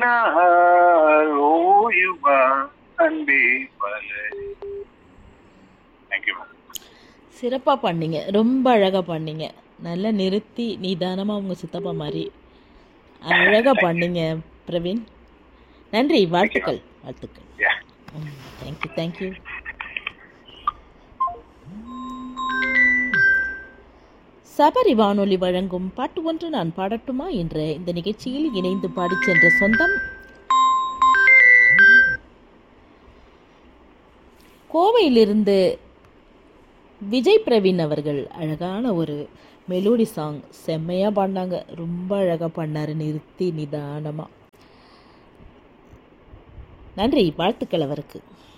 நாள் ஓயுமா அன்பே மலரே தேங்க்யூ சிறப்பாக பண்ணீங்க ரொம்ப அழகாக பண்ணீங்க நல்லா நிறுத்தி நிதானமாக உங்கள் சித்தப்பா மாதிரி அழகாக பண்ணீங்க பிரவீன் நன்றி வாழ்த்துக்கள் வாழ்த்துக்கள் யா தேங்க்யூ தேங்க்யூ சபரி வானொலி வழங்கும் பாட்டு ஒன்று நான் பாடட்டுமா என்ற இந்த நிகழ்ச்சியில் இணைந்து பாடிச் சென்ற சொந்தம் கோவையிலிருந்து விஜய் பிரவீன் அவர்கள் அழகான ஒரு மெலோடி சாங் செம்மையாக பாடினாங்க ரொம்ப அழகாக பண்ணார் நிறுத்தி நிதானமாக நன்றி வாழ்த்துக்கள் அவருக்கு